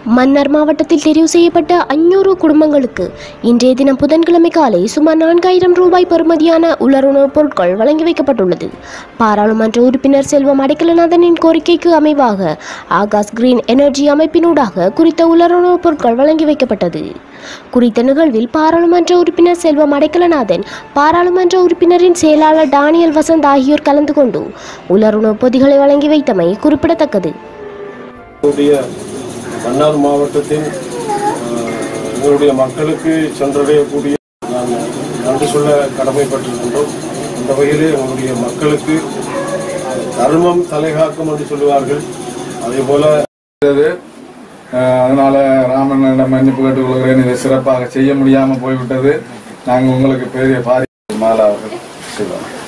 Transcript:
மன்னார் மாவட்டத்தில் தெரிவு செய்யப்பட்ட அஞ்சூறு குடும்பங்களுக்கு இன்றைய தினம் புதன்கிழமை காலை சுமார் நான்காயிரம் ரூபாய் பெறுமதியான உலருணவுப் பொருட்கள் வழங்கி வைக்கப்பட்டுள்ளது பாராளுமன்ற உறுப்பினர் செல்வம் அடைக்கலநாதனின் கோரிக்கைக்கு அமைவாக ஆகாஷ் கிரீன் எனர்ஜி அமைப்பினூடாக குறித்த உலருணவுப் பொருட்கள் வழங்கி வைக்கப்பட்டது குறித்த நிகழ்வில் பாராளுமன்ற உறுப்பினர் செல்வம் அடைக்கலநாதன் பாராளுமன்ற உறுப்பினரின் செயலாளர் டானியல் வசந்த் ஆகியோர் கலந்து கொண்டு உலருணவுப் பொதிகளை வழங்கி வைத்தமை குறிப்பிடத்தக்கது எங்களுடைய மன்னார் மாவட்டத்தின் அஹ், எங்களுடைய மக்களுக்கு சென்றடையக்கூடிய நான் நன்றி சொல்ல கடமைப்பட்டிருக்கின்றோம் அந்த வகையிலே எங்களுடைய மக்களுக்கு தர்மம் தலைகாக்கும் என்று சொல்லுவார்கள் அதே போல இருந்தது. அஹ் அதனால ராமனிடம் மன்னிப்பு கேட்டுக்கொள்கிறேன் இதை சிறப்பாக செய்ய முடியாம போய்விட்டது நாங்கள் உங்களுக்கு பெரிய பாரி மாலா அவர்கள் செய்வார்